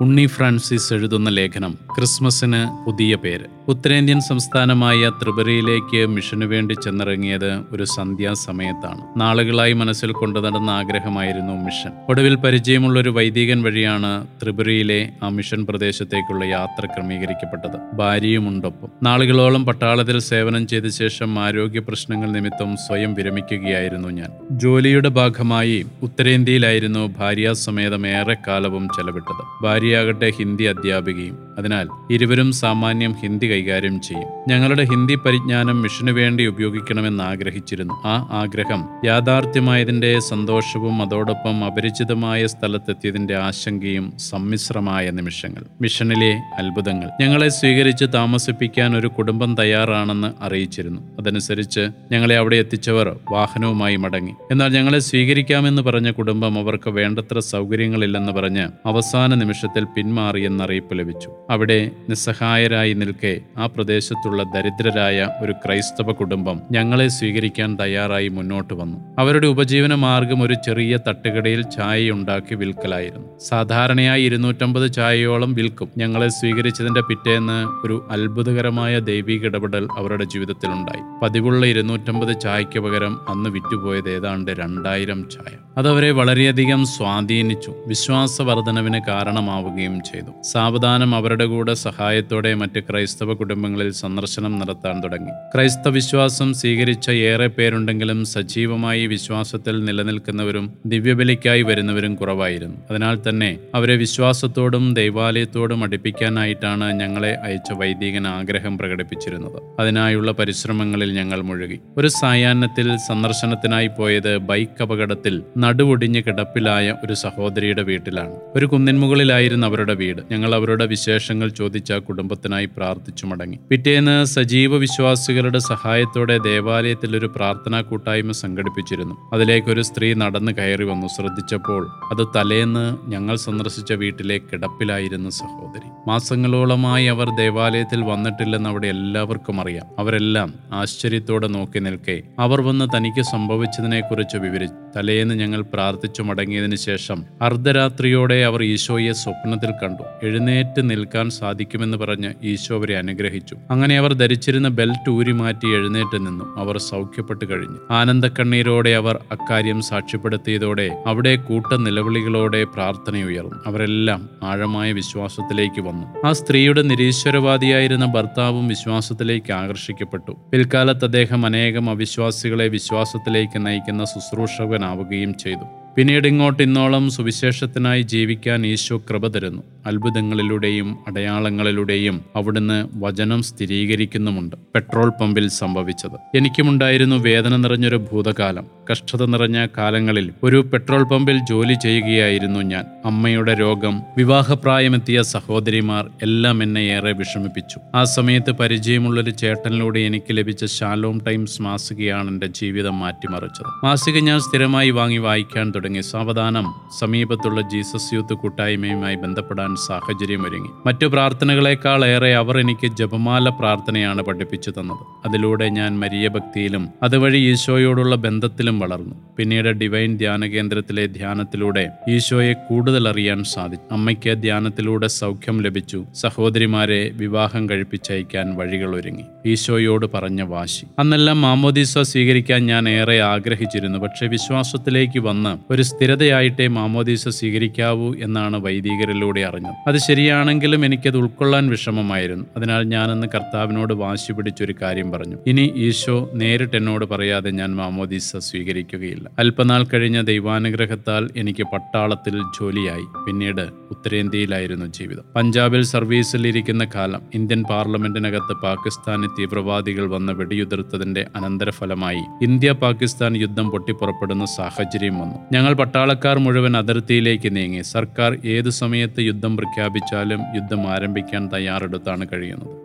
ഉണ്ണി Francis എഴുതുന്ന ലേഖനം ക്രിസ്മസിന് പുതിയ പേര് ഉത്തരേന്ത്യൻ സംസ്ഥാനമായ ത്രിപുരയിലേക്ക് മിഷനു വേണ്ടി ചെന്നിറങ്ങിയത് ഒരു സന്ധ്യാസമയത്താണ് നാളുകളായി മനസ്സിൽ കൊണ്ടു നടന്ന ആഗ്രഹമായിരുന്നു മിഷൻ ഒടുവിൽ പരിചയമുള്ള ഒരു വൈദികൻ വഴിയാണ് ത്രിപുരയിലെ ആ മിഷൻ പ്രദേശത്തേക്കുള്ള യാത്ര ക്രമീകരിക്കപ്പെട്ടത് ഭാര്യയുമുണ്ടൊപ്പം നാളുകളോളം പട്ടാളത്തിൽ സേവനം ചെയ്ത ശേഷം ആരോഗ്യ പ്രശ്നങ്ങൾ നിമിത്തം സ്വയം വിരമിക്കുകയായിരുന്നു ഞാൻ ജോലിയുടെ ഭാഗമായി ഉത്തരേന്ത്യയിലായിരുന്നു ഭാര്യാസമേതം ഏറെക്കാലവും ചെലവിട്ടത് ഭാര്യയാകട്ടെ ഹിന്ദി അധ്യാപികയും അതിനാൽ ഇരുവരും സാമാന്യം ഹിന്ദി കൈകാര്യം ചെയ്യും ഞങ്ങളുടെ ഹിന്ദി പരിജ്ഞാനം മിഷനു വേണ്ടി ഉപയോഗിക്കണമെന്ന് ആഗ്രഹിച്ചിരുന്നു ആ ആഗ്രഹം യാഥാർത്ഥ്യമായതിന്റെ സന്തോഷവും അതോടൊപ്പം അപരിചിതമായ സ്ഥലത്തെത്തിയതിന്റെ ആശങ്കയും സമ്മിശ്രമായ നിമിഷങ്ങൾ മിഷനിലെ അത്ഭുതങ്ങൾ ഞങ്ങളെ സ്വീകരിച്ച് താമസിപ്പിക്കാൻ ഒരു കുടുംബം തയ്യാറാണെന്ന് അറിയിച്ചിരുന്നു അതനുസരിച്ച് ഞങ്ങളെ അവിടെ എത്തിച്ചവർ വാഹനവുമായി മടങ്ങി എന്നാൽ ഞങ്ങളെ സ്വീകരിക്കാമെന്ന് പറഞ്ഞ കുടുംബം അവർക്ക് വേണ്ടത്ര സൗകര്യങ്ങളില്ലെന്ന് പറഞ്ഞ് അവസാന നിമിഷത്തിൽ പിന്മാറിയെന്ന് അറിയിപ്പ് ലഭിച്ചു അവിടെ നിസ്സഹായരായി നിൽക്കെ ആ പ്രദേശത്തുള്ള ദരിദ്രരായ ഒരു ക്രൈസ്തവ കുടുംബം ഞങ്ങളെ സ്വീകരിക്കാൻ തയ്യാറായി മുന്നോട്ട് വന്നു അവരുടെ ഉപജീവന മാർഗം ഒരു ചെറിയ തട്ടുകടയിൽ ചായ ഉണ്ടാക്കി വിൽക്കലായിരുന്നു സാധാരണയായി ഇരുന്നൂറ്റമ്പത് ചായയോളം വിൽക്കും ഞങ്ങളെ സ്വീകരിച്ചതിന്റെ പിറ്റേന്ന് ഒരു അത്ഭുതകരമായ ദൈവിക ഇടപെടൽ അവരുടെ ജീവിതത്തിലുണ്ടായി പതിവുള്ള ഇരുന്നൂറ്റമ്പത് ചായയ്ക്ക് പകരം അന്ന് വിറ്റുപോയത് ഏതാണ്ട് രണ്ടായിരം ചായ അതവരെ വളരെയധികം സ്വാധീനിച്ചു വിശ്വാസവർദ്ധനവിന് കാരണമാവുകയും ചെയ്തു സാവധാനം അവരുടെ കൂടെ സഹായത്തോടെ മറ്റ് ക്രൈസ്തവ കുടുംബങ്ങളിൽ സന്ദർശനം നടത്താൻ തുടങ്ങി ക്രൈസ്തവ വിശ്വാസം സ്വീകരിച്ച ഏറെ പേരുണ്ടെങ്കിലും സജീവമായി വിശ്വാസത്തിൽ നിലനിൽക്കുന്നവരും ദിവ്യബലിക്കായി വരുന്നവരും കുറവായിരുന്നു അതിനാൽ തന്നെ അവരെ വിശ്വാസത്തോടും ദൈവാലയത്തോടും അടുപ്പിക്കാനായിട്ടാണ് ഞങ്ങളെ അയച്ച വൈദികൻ ആഗ്രഹം പ്രകടിപ്പിച്ചിരുന്നത് അതിനായുള്ള പരിശ്രമങ്ങളിൽ ഞങ്ങൾ മുഴുകി ഒരു സായാഹ്നത്തിൽ സന്ദർശനത്തിനായി പോയത് ബൈക്ക് അപകടത്തിൽ നടുവൊടിഞ്ഞ് കിടപ്പിലായ ഒരു സഹോദരിയുടെ വീട്ടിലാണ് ഒരു കുന്നിൻ മുകളിലായിരുന്നു അവരുടെ വീട് ഞങ്ങൾ അവരുടെ വിശേഷങ്ങൾ ചോദിച്ച ആ കുടുംബത്തിനായി പ്രാർത്ഥിച്ചു മടങ്ങി പിറ്റേന്ന് സജീവ വിശ്വാസികളുടെ സഹായത്തോടെ ദേവാലയത്തിൽ ഒരു പ്രാർത്ഥനാ കൂട്ടായ്മ സംഘടിപ്പിച്ചിരുന്നു അതിലേക്ക് ഒരു സ്ത്രീ നടന്നു കയറി വന്നു ശ്രദ്ധിച്ചപ്പോൾ അത് തലേന്ന് ഞങ്ങൾ സന്ദർശിച്ച വീട്ടിലെ കിടപ്പിലായിരുന്ന സഹോദരി മാസങ്ങളോളമായി അവർ ദേവാലയത്തിൽ വന്നിട്ടില്ലെന്ന് അവിടെ എല്ലാവർക്കും അറിയാം അവരെല്ലാം ആശ്ചര്യത്തോടെ നോക്കി നിൽക്കെ അവർ വന്ന് തനിക്ക് സംഭവിച്ചതിനെക്കുറിച്ച് വിവരിച്ചു തലേന്ന് ഞങ്ങൾ പ്രാർത്ഥിച്ചു മടങ്ങിയതിനു ശേഷം അർദ്ധരാത്രിയോടെ അവർ ഈശോയെ സ്വപ്നത്തിൽ കണ്ടു എഴുന്നേറ്റ് നിൽക്കാൻ സാധിക്കുമെന്ന് പറഞ്ഞ് ഈശോ അവരെ അനുഗ്രഹിച്ചു അങ്ങനെ അവർ ധരിച്ചിരുന്ന ബെൽറ്റ് ഊരി മാറ്റി എഴുന്നേറ്റ് നിന്നു അവർ സൗഖ്യപ്പെട്ടു കഴിഞ്ഞു ആനന്ദക്കണ്ണീരോടെ അവർ അക്കാര്യം സാക്ഷ്യപ്പെടുത്തിയതോടെ അവിടെ കൂട്ട നിലവിളികളോടെ പ്രാർത്ഥനയുയർന്നു അവരെല്ലാം ആഴമായ വിശ്വാസത്തിലേക്ക് വന്നു ആ സ്ത്രീയുടെ നിരീശ്വരവാദിയായിരുന്ന ഭർത്താവും വിശ്വാസത്തിലേക്ക് ആകർഷിക്കപ്പെട്ടു പിൽക്കാലത്ത് അദ്ദേഹം അനേകം അവിശ്വാസികളെ വിശ്വാസത്തിലേക്ക് നയിക്കുന്ന ശുശ്രൂഷകനാവുകയും ചെയ്തു പിന്നീട് ഇങ്ങോട്ട് ഇന്നോളം സുവിശേഷത്തിനായി ജീവിക്കാൻ ഈശോ കൃപ തരുന്നു അത്ഭുതങ്ങളിലൂടെയും അടയാളങ്ങളിലൂടെയും അവിടുന്ന് വചനം സ്ഥിരീകരിക്കുന്നുമുണ്ട് പെട്രോൾ പമ്പിൽ സംഭവിച്ചത് എനിക്കുമുണ്ടായിരുന്നു വേദന നിറഞ്ഞൊരു ഭൂതകാലം കഷ്ടത നിറഞ്ഞ കാലങ്ങളിൽ ഒരു പെട്രോൾ പമ്പിൽ ജോലി ചെയ്യുകയായിരുന്നു ഞാൻ അമ്മയുടെ രോഗം വിവാഹപ്രായമെത്തിയ സഹോദരിമാർ എല്ലാം എന്നെ ഏറെ വിഷമിപ്പിച്ചു ആ സമയത്ത് പരിചയമുള്ളൊരു ചേട്ടനിലൂടെ എനിക്ക് ലഭിച്ച ഷാലോം ടൈംസ് മാസികയാണ് എൻ്റെ ജീവിതം മാറ്റിമറിച്ചത് മാസിക ഞാൻ സ്ഥിരമായി വാങ്ങി വായിക്കാൻ തുടങ്ങി സാവധാനം സമീപത്തുള്ള ജീസസ് യൂത്ത് കൂട്ടായ്മയുമായി ബന്ധപ്പെടാൻ സാഹചര്യമൊരുങ്ങി മറ്റു പ്രാർത്ഥനകളെക്കാൾ ഏറെ അവർ എനിക്ക് ജപമാല പ്രാർത്ഥനയാണ് പഠിപ്പിച്ചു തന്നത് അതിലൂടെ ഞാൻ മരിയ ഭക്തിയിലും അതുവഴി ഈശോയോടുള്ള ബന്ധത്തിലും വളർന്നു പിന്നീട് ഡിവൈൻ ധ്യാന കേന്ദ്രത്തിലെ ധ്യാനത്തിലൂടെ ഈശോയെ കൂടുതൽ അറിയാൻ സാധിച്ചു അമ്മയ്ക്ക് ധ്യാനത്തിലൂടെ സൗഖ്യം ലഭിച്ചു സഹോദരിമാരെ വിവാഹം കഴിപ്പിച്ചയക്കാൻ വഴികൾ ഒരുങ്ങി ഈശോയോട് പറഞ്ഞ വാശി അന്നെല്ലാം മാമോദീസ സ്വീകരിക്കാൻ ഞാൻ ഏറെ ആഗ്രഹിച്ചിരുന്നു പക്ഷെ വിശ്വാസത്തിലേക്ക് വന്ന് ഒരു സ്ഥിരതയായിട്ടേ മാമോദീസ സ്വീകരിക്കാവൂ എന്നാണ് വൈദികരിലൂടെ അറിഞ്ഞത് അത് ശരിയാണെങ്കിലും എനിക്കത് ഉൾക്കൊള്ളാൻ വിഷമമായിരുന്നു അതിനാൽ ഞാനന്ന് കർത്താവിനോട് വാശി പിടിച്ചൊരു കാര്യം പറഞ്ഞു ഇനി ഈശോ നേരിട്ട് എന്നോട് പറയാതെ ഞാൻ മാമോദീസ സ്വീകരിക്കുകയില്ല അല്പനാൾ കഴിഞ്ഞ ദൈവാനുഗ്രഹത്താൽ എനിക്ക് പട്ടാളത്തിൽ ജോലിയായി പിന്നീട് ഉത്തരേന്ത്യയിലായിരുന്നു ജീവിതം പഞ്ചാബിൽ സർവീസിൽ ഇരിക്കുന്ന കാലം ഇന്ത്യൻ പാർലമെന്റിനകത്ത് പാകിസ്ഥാനി തീവ്രവാദികൾ വന്ന് വെടിയുതിർത്തതിന്റെ അനന്തരഫലമായി ഇന്ത്യ പാകിസ്ഥാൻ യുദ്ധം പൊട്ടിപ്പുറപ്പെടുന്ന സാഹചര്യം വന്നു ഞങ്ങൾ പട്ടാളക്കാർ മുഴുവൻ അതിർത്തിയിലേക്ക് നീങ്ങി സർക്കാർ ഏതു സമയത്ത് യുദ്ധം പ്രഖ്യാപിച്ചാലും യുദ്ധം ആരംഭിക്കാൻ തയ്യാറെടുത്താണ് കഴിയുന്നത്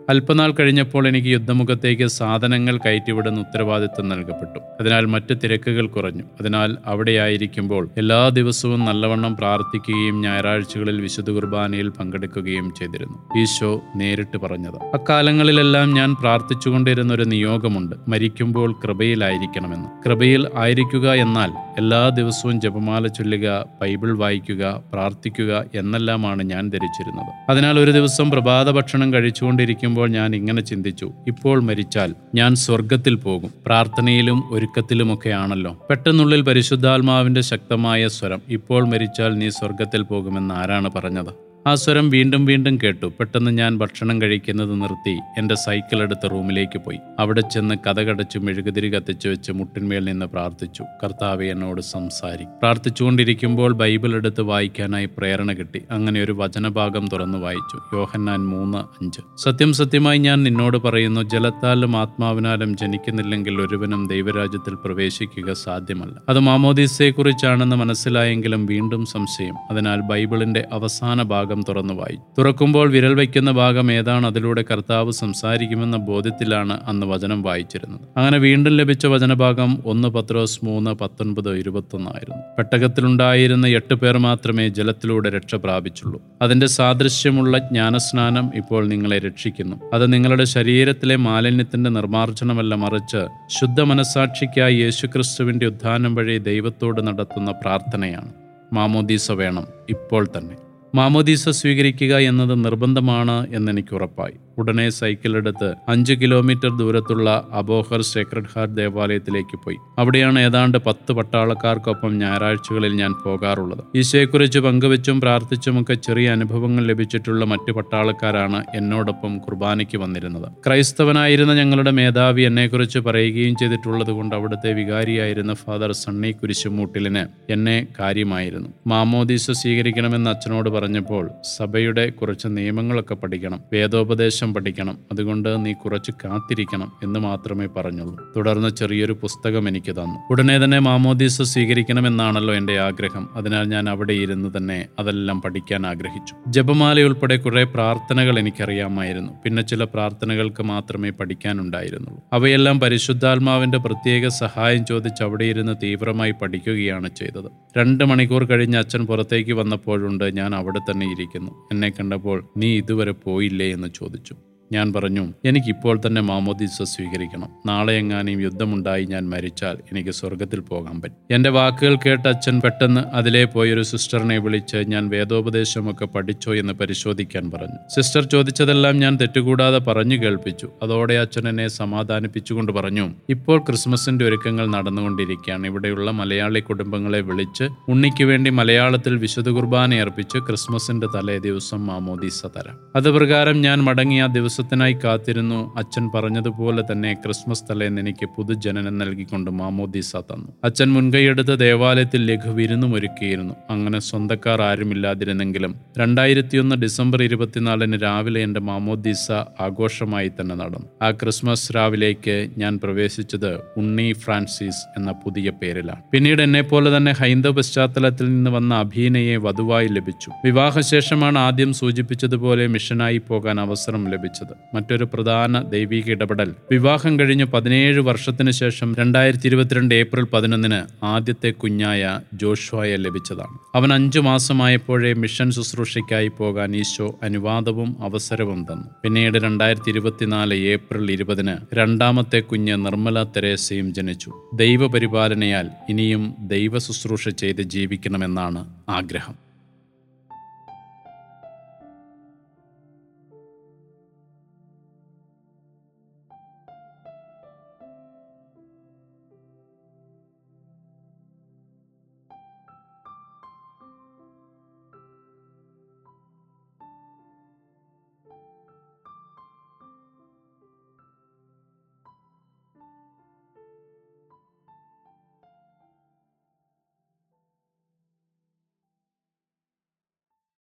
അല്പനാൾ കഴിഞ്ഞപ്പോൾ എനിക്ക് യുദ്ധമുഖത്തേക്ക് സാധനങ്ങൾ കയറ്റിവിടുന്ന ഉത്തരവാദിത്വം നൽകപ്പെട്ടു അതിനാൽ മറ്റ് തിരക്കുകൾ കുറഞ്ഞു അതിനാൽ അവിടെയായിരിക്കുമ്പോൾ എല്ലാ ദിവസവും നല്ലവണ്ണം പ്രാർത്ഥിക്കുകയും ഞായറാഴ്ചകളിൽ വിശുദ്ധ കുർബാനയിൽ പങ്കെടുക്കുകയും ചെയ്തിരുന്നു ഈശോ നേരിട്ട് പറഞ്ഞത് അക്കാലങ്ങളിലെല്ലാം ഞാൻ പ്രാർത്ഥിച്ചുകൊണ്ടിരുന്ന ഒരു നിയോഗമുണ്ട് മരിക്കുമ്പോൾ കൃപയിലായിരിക്കണമെന്ന് കൃപയിൽ ആയിരിക്കുക എന്നാൽ എല്ലാ ദിവസവും ജപമാല ചൊല്ലുക ബൈബിൾ വായിക്കുക പ്രാർത്ഥിക്കുക എന്നെല്ലാമാണ് ഞാൻ ധരിച്ചിരുന്നത് അതിനാൽ ഒരു ദിവസം പ്രഭാത ഭക്ഷണം കഴിച്ചുകൊണ്ടിരിക്കുമ്പോൾ ഞാൻ ഇങ്ങനെ ചിന്തിച്ചു ഇപ്പോൾ മരിച്ചാൽ ഞാൻ സ്വർഗത്തിൽ പോകും പ്രാർത്ഥനയിലും ഒരുക്കത്തിലുമൊക്കെയാണല്ലോ പെട്ടെന്നുള്ളിൽ പരിശുദ്ധാത്മാവിന്റെ ശക്തമായ സ്വരം ഇപ്പോൾ മരിച്ചാൽ നീ സ്വർഗത്തിൽ പോകുമെന്ന് ആരാണ് പറഞ്ഞത് ആ സ്വരം വീണ്ടും വീണ്ടും കേട്ടു പെട്ടെന്ന് ഞാൻ ഭക്ഷണം കഴിക്കുന്നത് നിർത്തി എൻ്റെ സൈക്കിൾ എടുത്ത് റൂമിലേക്ക് പോയി അവിടെ ചെന്ന് കഥകടച്ചു മെഴുകുതിരി കത്തിച്ചു വെച്ച് മുട്ടിന്മേൽ നിന്ന് പ്രാർത്ഥിച്ചു കർത്താവെ എന്നോട് സംസാരി പ്രാർത്ഥിച്ചുകൊണ്ടിരിക്കുമ്പോൾ ബൈബിൾ എടുത്ത് വായിക്കാനായി പ്രേരണ കിട്ടി അങ്ങനെ ഒരു വചനഭാഗം തുറന്നു വായിച്ചു യോഹന്നാൻ മൂന്ന് അഞ്ച് സത്യം സത്യമായി ഞാൻ നിന്നോട് പറയുന്നു ജലത്താലും ആത്മാവിനാലും ജനിക്കുന്നില്ലെങ്കിൽ ഒരുവനും ദൈവരാജ്യത്തിൽ പ്രവേശിക്കുക സാധ്യമല്ല അത് മാമോദീസയെക്കുറിച്ചാണെന്ന് മനസ്സിലായെങ്കിലും വീണ്ടും സംശയം അതിനാൽ ബൈബിളിന്റെ അവസാന ഭാഗം തുറന്നു വായിച്ചു തുറക്കുമ്പോൾ വിരൽ വയ്ക്കുന്ന ഭാഗം ഏതാണ് അതിലൂടെ കർത്താവ് സംസാരിക്കുമെന്ന ബോധ്യത്തിലാണ് അന്ന് വചനം വായിച്ചിരുന്നത് അങ്ങനെ വീണ്ടും ലഭിച്ച വചനഭാഗം ഒന്ന് പത്രോസ് മൂന്ന് പത്തൊൻപത് ഇരുപത്തൊന്നായിരുന്നു പെട്ടകത്തിലുണ്ടായിരുന്ന എട്ട് പേർ മാത്രമേ ജലത്തിലൂടെ രക്ഷ പ്രാപിച്ചുള്ളൂ അതിന്റെ സാദൃശ്യമുള്ള ജ്ഞാനസ്നാനം ഇപ്പോൾ നിങ്ങളെ രക്ഷിക്കുന്നു അത് നിങ്ങളുടെ ശരീരത്തിലെ മാലിന്യത്തിന്റെ നിർമ്മാർജ്ജനമല്ല മറിച്ച് ശുദ്ധ മനസാക്ഷിക്കായി യേശുക്രിസ്തുവിന്റെ ഉദ്ധാനം വഴി ദൈവത്തോട് നടത്തുന്ന പ്രാർത്ഥനയാണ് മാമോദീസ വേണം ഇപ്പോൾ തന്നെ മാമോദീസ സ്വീകരിക്കുക എന്നത് നിർബന്ധമാണ് എന്നെനിക്ക് ഉറപ്പായി ഉടനെ സൈക്കിളെടുത്ത് അഞ്ച് കിലോമീറ്റർ ദൂരത്തുള്ള അബോഹർ സേക്രഡ് ഹാർട്ട് ദേവാലയത്തിലേക്ക് പോയി അവിടെയാണ് ഏതാണ്ട് പത്ത് പട്ടാളക്കാർക്കൊപ്പം ഞായറാഴ്ചകളിൽ ഞാൻ പോകാറുള്ളത് ഈശോയെക്കുറിച്ച് പങ്കുവെച്ചും പ്രാർത്ഥിച്ചുമൊക്കെ ചെറിയ അനുഭവങ്ങൾ ലഭിച്ചിട്ടുള്ള മറ്റു പട്ടാളക്കാരാണ് എന്നോടൊപ്പം കുർബാനയ്ക്ക് വന്നിരുന്നത് ക്രൈസ്തവനായിരുന്ന ഞങ്ങളുടെ മേധാവി എന്നെക്കുറിച്ച് പറയുകയും ചെയ്തിട്ടുള്ളത് കൊണ്ട് അവിടുത്തെ വികാരിയായിരുന്ന ഫാദർ സണ്ണി കുരിശുമൂട്ടിലിന് എന്നെ കാര്യമായിരുന്നു മാമോദീസ സ്വീകരിക്കണമെന്ന് അച്ഛനോട് പറഞ്ഞപ്പോൾ സഭയുടെ കുറച്ച് നിയമങ്ങളൊക്കെ പഠിക്കണം വേദോപദേശം പഠിക്കണം അതുകൊണ്ട് നീ കുറച്ച് കാത്തിരിക്കണം എന്ന് മാത്രമേ പറഞ്ഞുള്ളൂ തുടർന്ന് ചെറിയൊരു പുസ്തകം എനിക്ക് തന്നു ഉടനെ തന്നെ മാമോദീസ സ്വീകരിക്കണമെന്നാണല്ലോ എൻ്റെ ആഗ്രഹം അതിനാൽ ഞാൻ അവിടെ ഇരുന്ന് തന്നെ അതെല്ലാം പഠിക്കാൻ ആഗ്രഹിച്ചു ജപമാല ഉൾപ്പെടെ കുറെ പ്രാർത്ഥനകൾ എനിക്കറിയാമായിരുന്നു പിന്നെ ചില പ്രാർത്ഥനകൾക്ക് മാത്രമേ പഠിക്കാനുണ്ടായിരുന്നുള്ളൂ അവയെല്ലാം പരിശുദ്ധാത്മാവിന്റെ പ്രത്യേക സഹായം ചോദിച്ച് അവിടെ ഇരുന്ന് തീവ്രമായി പഠിക്കുകയാണ് ചെയ്തത് രണ്ട് മണിക്കൂർ കഴിഞ്ഞ് അച്ഛൻ പുറത്തേക്ക് വന്നപ്പോഴുണ്ട് ഞാൻ അവിടെ തന്നെ ഇരിക്കുന്നു എന്നെ കണ്ടപ്പോൾ നീ ഇതുവരെ പോയില്ലേ എന്ന് ചോദിച്ചു ഞാൻ പറഞ്ഞു എനിക്കിപ്പോൾ തന്നെ മാമോദീസ സ്വീകരിക്കണം നാളെ എങ്ങാനും യുദ്ധമുണ്ടായി ഞാൻ മരിച്ചാൽ എനിക്ക് സ്വർഗത്തിൽ പോകാൻ പറ്റും എൻ്റെ വാക്കുകൾ കേട്ട് അച്ഛൻ പെട്ടെന്ന് അതിലേ പോയൊരു സിസ്റ്ററിനെ വിളിച്ച് ഞാൻ വേദോപദേശമൊക്കെ പഠിച്ചോ എന്ന് പരിശോധിക്കാൻ പറഞ്ഞു സിസ്റ്റർ ചോദിച്ചതെല്ലാം ഞാൻ തെറ്റുകൂടാതെ പറഞ്ഞു കേൾപ്പിച്ചു അതോടെ അച്ഛൻ എന്നെ സമാധാനിപ്പിച്ചുകൊണ്ട് പറഞ്ഞു ഇപ്പോൾ ക്രിസ്മസിന്റെ ഒരുക്കങ്ങൾ നടന്നുകൊണ്ടിരിക്കുകയാണ് ഇവിടെയുള്ള മലയാളി കുടുംബങ്ങളെ വിളിച്ച് ഉണ്ണിക്ക് വേണ്ടി മലയാളത്തിൽ വിശുദ്ധ കുർബാന അർപ്പിച്ച് ക്രിസ്മസിന്റെ തലേ ദിവസം മാമോദീസ തരാം അത് പ്രകാരം ഞാൻ മടങ്ങിയ ആ ദിവസത്തിനായി കാത്തിരുന്നു അച്ഛൻ പറഞ്ഞതുപോലെ തന്നെ ക്രിസ്മസ് തലേന്ന് എനിക്ക് പുതുജനനം നൽകിക്കൊണ്ട് മാമോദീസ തന്നു അച്ഛൻ മുൻകൈയെടുത്ത് ദേവാലയത്തിൽ ലഘു വിരുന്നും ഒരുക്കിയിരുന്നു അങ്ങനെ സ്വന്തക്കാർ ആരുമില്ലാതിരുന്നെങ്കിലും രണ്ടായിരത്തിയൊന്ന് ഡിസംബർ ഇരുപത്തിനാലിന് രാവിലെ എൻ്റെ മാമോദീസ ആഘോഷമായി തന്നെ നടന്നു ആ ക്രിസ്മസ് രാവിലേക്ക് ഞാൻ പ്രവേശിച്ചത് ഉണ്ണി ഫ്രാൻസിസ് എന്ന പുതിയ പേരിലാണ് പിന്നീട് എന്നെ പോലെ തന്നെ ഹൈന്ദവ പശ്ചാത്തലത്തിൽ നിന്ന് വന്ന അഭീനയെ വധുവായി ലഭിച്ചു വിവാഹശേഷമാണ് ആദ്യം സൂചിപ്പിച്ചതുപോലെ മിഷനായി പോകാൻ അവസരം ലഭിച്ചത് മറ്റൊരു പ്രധാന ദൈവിക ഇടപെടൽ വിവാഹം കഴിഞ്ഞ് പതിനേഴ് വർഷത്തിന് ശേഷം രണ്ടായിരത്തി ഇരുപത്തിരണ്ട് ഏപ്രിൽ പതിനൊന്നിന് ആദ്യത്തെ കുഞ്ഞായ ജോഷ്വായെ ലഭിച്ചതാണ് അവൻ അഞ്ചു മാസമായപ്പോഴേ മിഷൻ ശുശ്രൂഷയ്ക്കായി പോകാൻ ഈശോ അനുവാദവും അവസരവും തന്നു പിന്നീട് രണ്ടായിരത്തി ഇരുപത്തിനാല് ഏപ്രിൽ ഇരുപതിന് രണ്ടാമത്തെ കുഞ്ഞ് നിർമ്മല തെരേസയും ജനിച്ചു ദൈവപരിപാലനയാൽ ഇനിയും ദൈവ ശുശ്രൂഷ ചെയ്ത് ജീവിക്കണമെന്നാണ് ആഗ്രഹം